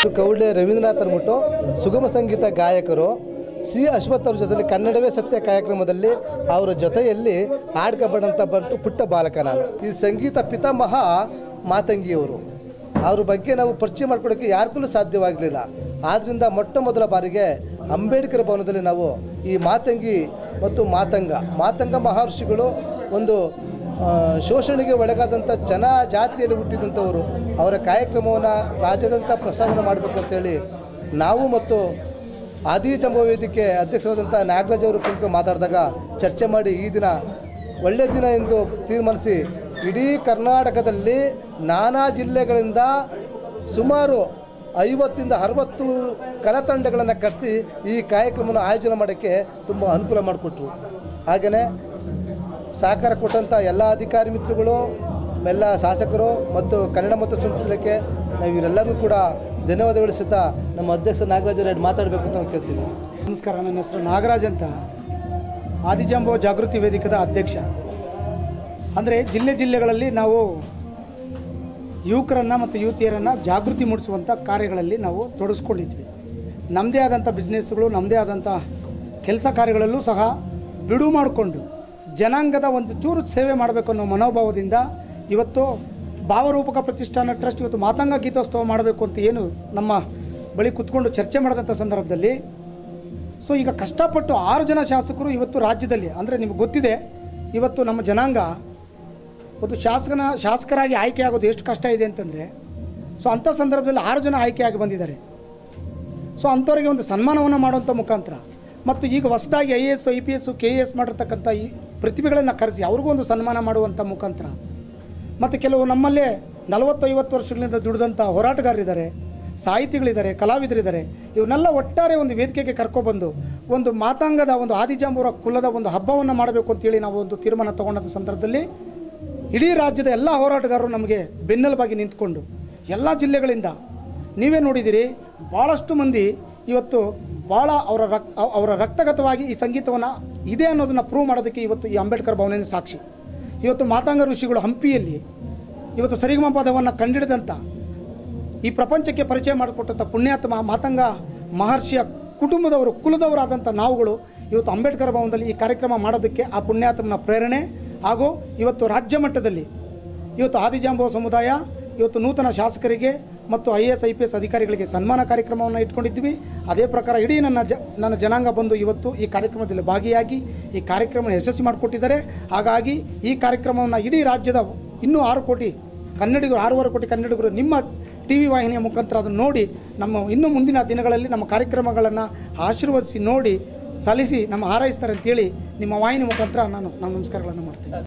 ಕೌಡ್ಲೆ ರವೀಂದ್ರನಾಥ್ ಅಂದ್ಬಿಟ್ಟು ಸುಗಮ ಸಂಗೀತ ಗಾಯಕರು ಸಿ ಅಶ್ವಥ್ ಅವ್ರ ಜೊತೆಲಿ ಕನ್ನಡವೇ ಸತ್ಯ ಕಾರ್ಯಕ್ರಮದಲ್ಲಿ ಅವರ ಜೊತೆಯಲ್ಲಿ ಹಾಡ್ಕೊಂಬಂತ ಬಂತು ಪುಟ್ಟ ಬಾಲಕ ನಾನು ಈ ಸಂಗೀತ ಪಿತಾಮಹ ಮಾತಂಗಿಯವರು ಅವ್ರ ಬಗ್ಗೆ ನಾವು ಪರಿಚಯ ಮಾಡ್ಕೊಡೋಕ್ಕೆ ಯಾರಿಗೂ ಸಾಧ್ಯವಾಗಲಿಲ್ಲ ಆದ್ದರಿಂದ ಮೊಟ್ಟ ಮೊದಲ ಬಾರಿಗೆ ಅಂಬೇಡ್ಕರ್ ಭವನದಲ್ಲಿ ನಾವು ಈ ಮಾತಂಗಿ ಮತ್ತು ಮಾತಂಗ ಮಾತಂಗ ಮಹರ್ಷಿಗಳು ಒಂದು ಆ, ಶೋಷಣೆಗೆ ಒಳಗಾದಂಥ ಜನ ಜಾತಿಯಲ್ಲಿ ಹುಟ್ಟಿದಂಥವರು ಅವರ ಕಾರ್ಯಕ್ರಮವನ್ನು ರಾಜ್ಯದಂತ ಪ್ರಸ್ತಾವನೆ ಮಾಡಬೇಕು ಅಂತೇಳಿ ನಾವು ಮತ್ತು ಆದಿ ಜಂಬ ವೇದಿಕೆ ಅಧ್ಯಕ್ಷರಾದಂಥ ನಾಗರಾಜ್ ಅವರು ಕುರಿತು ಮಾತಾಡಿದಾಗ ಚರ್ಚೆ ಮಾಡಿ ಈ ದಿನ ಒಳ್ಳೆಯ ದಿನ ಎಂದು ತೀರ್ಮಾನಿಸಿ ಇಡೀ ಕರ್ನಾಟಕದಲ್ಲಿ ನಾನಾ ಜಿಲ್ಲೆಗಳಿಂದ ಸುಮಾರು ಐವತ್ತಿಂದ ಅರವತ್ತು ಕಲಾತಂಡಗಳನ್ನು ಕರೆಸಿ ಈ ಕಾರ್ಯಕ್ರಮವನ್ನು ಆಯೋಜನೆ ಮಾಡೋಕ್ಕೆ ತುಂಬ ಅನುಕೂಲ ಮಾಡಿಕೊಟ್ರು ಹಾಗೆಯೇ ಸಹಕಾರ ಕೊಟ್ಟಂಥ ಎಲ್ಲ ಅಧಿಕಾರಿ ಮಿತ್ರಗಳು ಎಲ್ಲ ಶಾಸಕರು ಮತ್ತು ಕನ್ನಡ ಮತ್ತು ಸಂಸ್ಕೃತಿ ಇಲಾಖೆ ನಾವು ಇವರೆಲ್ಲರಿಗೂ ಕೂಡ ಧನ್ಯವಾದಗಳು ಸಿದ್ಧ ನಮ್ಮ ಅಧ್ಯಕ್ಷ ನಾಗರಾಜ್ ರೆಡ್ಡಿ ಮಾತಾಡಬೇಕು ಅಂತ ನಾವು ಕೇಳ್ತೀವಿ ನಮಸ್ಕಾರ ನನ್ನ ಹೆಸರು ನಾಗರಾಜ್ ಅಂತ ಆದಿಜಾಂಬೋ ಜಾಗೃತಿ ವೇದಿಕದ ಅಧ್ಯಕ್ಷ ಅಂದರೆ ಜಿಲ್ಲೆ ಜಿಲ್ಲೆಗಳಲ್ಲಿ ನಾವು ಯುವಕರನ್ನು ಮತ್ತು ಯುವತಿಯರನ್ನು ಜಾಗೃತಿ ಮೂಡಿಸುವಂಥ ಕಾರ್ಯಗಳಲ್ಲಿ ನಾವು ತೊಡಗಿಸ್ಕೊಂಡಿದ್ವಿ ನಮ್ಮದೇ ಆದಂಥ ಬಿಸ್ನೆಸ್ಗಳು ನಮ್ಮದೇ ಆದಂಥ ಕೆಲಸ ಕಾರ್ಯಗಳಲ್ಲೂ ಸಹ ಬಿಡು ಮಾಡಿಕೊಂಡು ಜನಾಂಗದ ಒಂದು ಚೂರು ಸೇವೆ ಮಾಡಬೇಕು ಅನ್ನೋ ಮನೋಭಾವದಿಂದ ಇವತ್ತು ಭಾವರೂಪಕ ಪ್ರತಿಷ್ಠಾನ ಟ್ರಸ್ಟ್ ಇವತ್ತು ಮಾತಂಗ ಗೀತೋತ್ಸವ ಮಾಡಬೇಕು ಅಂತ ಏನು ನಮ್ಮ ಬಳಿ ಕುತ್ಕೊಂಡು ಚರ್ಚೆ ಮಾಡಿದಂಥ ಸಂದರ್ಭದಲ್ಲಿ ಸೊ ಈಗ ಕಷ್ಟಪಟ್ಟು ಆರು ಜನ ಶಾಸಕರು ಇವತ್ತು ರಾಜ್ಯದಲ್ಲಿ ಅಂದರೆ ನಿಮ್ಗೆ ಗೊತ್ತಿದೆ ಇವತ್ತು ನಮ್ಮ ಜನಾಂಗ ಒಂದು ಶಾಸಕನ ಶಾಸಕರಾಗಿ ಆಯ್ಕೆ ಆಗೋದು ಎಷ್ಟು ಕಷ್ಟ ಇದೆ ಅಂತಂದರೆ ಸೊ ಅಂಥ ಸಂದರ್ಭದಲ್ಲಿ ಆರು ಜನ ಆಯ್ಕೆಯಾಗಿ ಬಂದಿದ್ದಾರೆ ಸೊ ಅಂಥವ್ರಿಗೆ ಒಂದು ಸನ್ಮಾನವನ್ನು ಮಾಡುವಂಥ ಮುಖಾಂತರ ಮತ್ತು ಈಗ ಹೊಸದಾಗಿ I A S I P S K A S ಮಾಡಿರ್ತಕ್ಕಂಥ ಈ ಪ್ರತಿಭೆಗಳನ್ನು ಕರೆಸಿ ಅವ್ರಿಗೂ ಒಂದು ಸನ್ಮಾನ ಮಾಡುವಂಥ ಮುಖಾಂತರ ಮತ್ತು ಕೆಲವು ನಮ್ಮಲ್ಲೇ ನಲವತ್ತೈವತ್ತು ವರ್ಷಗಳಿಂದ ದುಡಿದಂಥ ಹೋರಾಟಗಾರರಿದ್ದಾರೆ ಸಾಹಿತಿಗಳಿದ್ದಾರೆ ಕಲಾವಿದರಿದ್ದಾರೆ ಇವನ್ನೆಲ್ಲ ಒಟ್ಟಾರೆ ಒಂದು ವೇದಿಕೆಗೆ ಕರ್ಕೊಬಂದು ಒಂದು ಮಾತಾಂಗದ ಒಂದು ಆದಿಜಾಂಬೂರ ಕುಲದ ಒಂದು ಹಬ್ಬವನ್ನು ಮಾಡಬೇಕು ಅಂತೇಳಿ ನಾವು ಒಂದು ತೀರ್ಮಾನ ತಗೊಂಡಂಥ ಸಂದರ್ಭದಲ್ಲಿ ಇಡೀ ರಾಜ್ಯದ ಎಲ್ಲ ಹೋರಾಟಗಾರರು ನಮಗೆ ಬೆನ್ನೆಲುಬಾಗಿ ನಿಂತ್ಕೊಂಡು ಎಲ್ಲ ಜಿಲ್ಲೆಗಳಿಂದ ನೀವೇ ನೋಡಿದ್ದೀರಿ ಭಾಳಷ್ಟು ಮಂದಿ ಇವತ್ತು ಭಾಳ ಅವರ ರಕ್ ಅವ್- ಅವರ ರಕ್ತಗತವಾಗಿ ಈ ಸಂಗೀತವನ್ನು ಇದೆ ಅನ್ನೋದನ್ನು ಪ್ರೂವ್ ಮಾಡೋದಕ್ಕೆ ಇವತ್ತು ಈ ಅಂಬೇಡ್ಕರ್ ಭವನನೇ ಸಾಕ್ಷಿ ಇವತ್ತು ಮಾತಾಂಗ ಋಷಿಗಳು ಹಂಪಿಯಲ್ಲಿ ಇವತ್ತು ಸರಿಗಮ ಪದವನ್ನು ಕಂಡಿಡಿದಂಥ ಈ ಪ್ರಪಂಚಕ್ಕೆ ಪರಿಚಯ ಮಾಡಿಕೊಟ್ಟಂಥ ಪುಣ್ಯಾತ್ಮ ಮಾತಂಗ ಮಹರ್ಷಿಯ ಕುಟುಂಬದವರು ಕುಲದವರಾದಂಥ ನಾವುಗಳು ಇವತ್ತು ಅಂಬೇಡ್ಕರ್ ಭವನದಲ್ಲಿ ಈ ಕಾರ್ಯಕ್ರಮ ಮಾಡೋದಕ್ಕೆ ಆ ಪುಣ್ಯಾತ್ಮನ ಪ್ರೇರಣೆ ಹಾಗೂ ಇವತ್ತು ರಾಜ್ಯ ಮಟ್ಟದಲ್ಲಿ ಇವತ್ತು ಆದಿಜಾಂಬವ ಸಮುದಾಯ ಇವತ್ತು ನೂತನ ಶಾಸಕರಿಗೆ ಮತ್ತು I A S I P S ಅಧಿಕಾರಿಗಳಿಗೆ ಸನ್ಮಾನ ಕಾರ್ಯಕ್ರಮವನ್ನು ಇಟ್ಕೊಂಡಿದ್ವಿ ಅದೇ ಪ್ರಕಾರ ಇಡೀ ನನ್ನ ಜ ನನ್ನ ಜನಾಂಗ ಬಂದು ಇವತ್ತು ಈ ಕಾರ್ಯಕ್ರಮದಲ್ಲಿ ಭಾಗಿಯಾಗಿ ಈ ಕಾರ್ಯಕ್ರಮ ಯಶಸ್ವಿ ಮಾಡಿಕೊಟ್ಟಿದ್ದಾರೆ ಹಾಗಾಗಿ ಈ ಕಾರ್ಯಕ್ರಮವನ್ನು ಇಡೀ ರಾಜ್ಯದ ಇನ್ನೂ ಆರು ಕೋಟಿ ಕನ್ನಡಿಗರು ಆರೂವರೆ ಕೋಟಿ ಕನ್ನಡಿಗರು ನಿಮ್ಮ ಟಿ ವಿ ವಾಹಿನಿಯ ಮುಖಾಂತರ ಅದನ್ನು ನೋಡಿ ನಮ್ಮ ಇನ್ನು ಮುಂದಿನ ದಿನಗಳಲ್ಲಿ ನಮ್ಮ ಕಾರ್ಯಕ್ರಮಗಳನ್ನು ಆಶೀರ್ವದಿಸಿ ನೋಡಿ ಸಲ್ಲಿಸಿ ನಮ್ಮ ಹಾರೈಸ್ತಾರೆ ಅಂತೇಳಿ ನಿಮ್ಮ ವಾಹಿನಿ ಮುಖಾಂತರ ನಾನು ನಮ್ಮ ನಮಸ್ಕಾರಗಳನ್ನು ಮಾಡ್ತೀನಿ